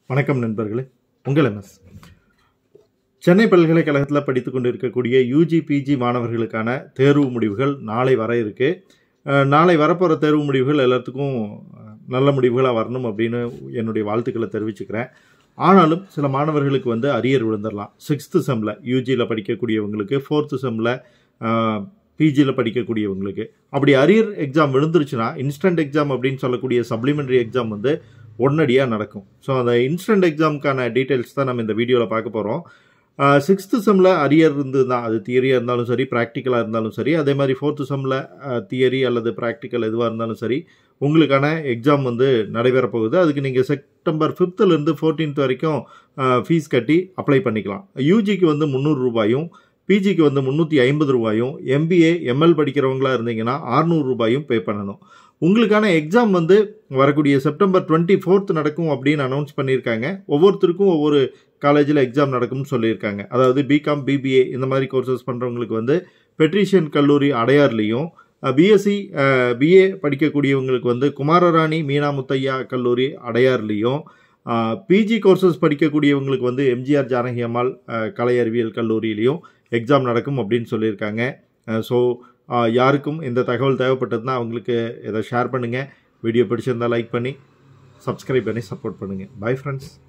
வணக்கம் நண்பர்களே உங்கள் எம்எஸ் சென்னை பல்கலைக்கழகத்தில் படித்து கொண்டு இருக்கக்கூடிய யூஜி பிஜி மாணவர்களுக்கான தேர்வு முடிவுகள் நாளை வர இருக்கு அஹ், நாளை வரப்போகிற தேர்வு முடிவுகள் எல்லாத்துக்கும் அஹ், நல்ல முடிவுகளாக வரணும் அப்படின்னு என்னுடைய வாழ்த்துக்களை தெரிவிச்சுக்கிறேன் ஆனாலும் சில மாணவர்களுக்கு வந்து அரியர் விழுந்துடலாம் சிக்ஸ்த்து செம்மில் யூஜியில் படிக்கக்கூடியவங்களுக்கு ஃபோர்த்து செம்மில் பிஜியில் படிக்கக்கூடியவங்களுக்கு அப்படி அரியர் எக்ஸாம் விழுந்துருச்சுன்னா இன்ஸ்டன்ட் எக்ஸாம் அப்படின்னு சொல்லக்கூடிய சப்ளிமெண்ட்ரி எக்ஸாம் வந்து உடனடியாக நடக்கும் ஸோ அந்த இன்ஸ்டன்ட் எக்ஸாமுக்கான டீட்டெயில்ஸ் தான் நம்ம இந்த வீடியோவில் பார்க்க போகிறோம் சிக்ஸ்த்து செம்மில் அரியர் இருந்ததுன்னா அது தியரியாக இருந்தாலும் சரி ப்ராக்டிக்கலாக இருந்தாலும் சரி அதே மாதிரி ஃபோர்த்து செம்மில் தியரி அல்லது ப்ராக்டிக்கல் எதுவாக இருந்தாலும் சரி உங்களுக்கான எக்ஸாம் வந்து நடைபெறப் போகுது அதுக்கு நீங்கள் செப்டம்பர் ஃபிஃப்த்துலேருந்து ஃபோர்டீன்த் வரைக்கும் ஃபீஸ் கட்டி அப்ளை பண்ணிக்கலாம் யூஜிக்கு வந்து முந்நூறு ரூபாயும் பிஜிக்கு வந்து முந்நூற்றி ஐம்பது ரூபாயும் எம்பிஏ எம்எல் படிக்கிறவங்களா இருந்தீங்கன்னா 600 ரூபாயும் பே பண்ணணும் உங்களுக்கான எக்ஸாம் வந்து வரக்கூடிய செப்டம்பர் டுவெண்ட்டி ஃபோர்த் நடக்கும் அப்படின்னு அனௌன்ஸ் பண்ணியிருக்காங்க ஒவ்வொருத்தருக்கும் ஒவ்வொரு காலேஜில் எக்ஸாம் நடக்கும்னு சொல்லியிருக்காங்க அதாவது பிகாம் பிபிஏ இந்த மாதிரி கோர்சஸ் பண்ணுறவங்களுக்கு வந்து பெட்ரிஷியன் கல்லூரி அடையார்லேயும் பிஎஸ்சி பிஏ படிக்கக்கூடியவங்களுக்கு வந்து குமாரராணி மீனா முத்தையா கல்லூரி அடையார்லேயும் பிஜி கோர்சஸ் படிக்கக்கூடியவங்களுக்கு வந்து எம்ஜிஆர் ஜானகி அம்மாள் அஹ், கலை அறிவியல் கல்லூரியிலையும் எக்ஸாம் நடக்கும் அப்படின்னு சொல்லியிருக்காங்க ஸோ யாருக்கும் இந்த தகவல் தேவைப்பட்டதுன்னா அவங்களுக்கு இதை ஷேர் பண்ணுங்கள் வீடியோ பிடிச்சிருந்தா லைக் பண்ணி சப்ஸ்கிரைப் பண்ணி சப்போர்ட் பண்ணுங்கள் பை ஃப்ரெண்ட்ஸ்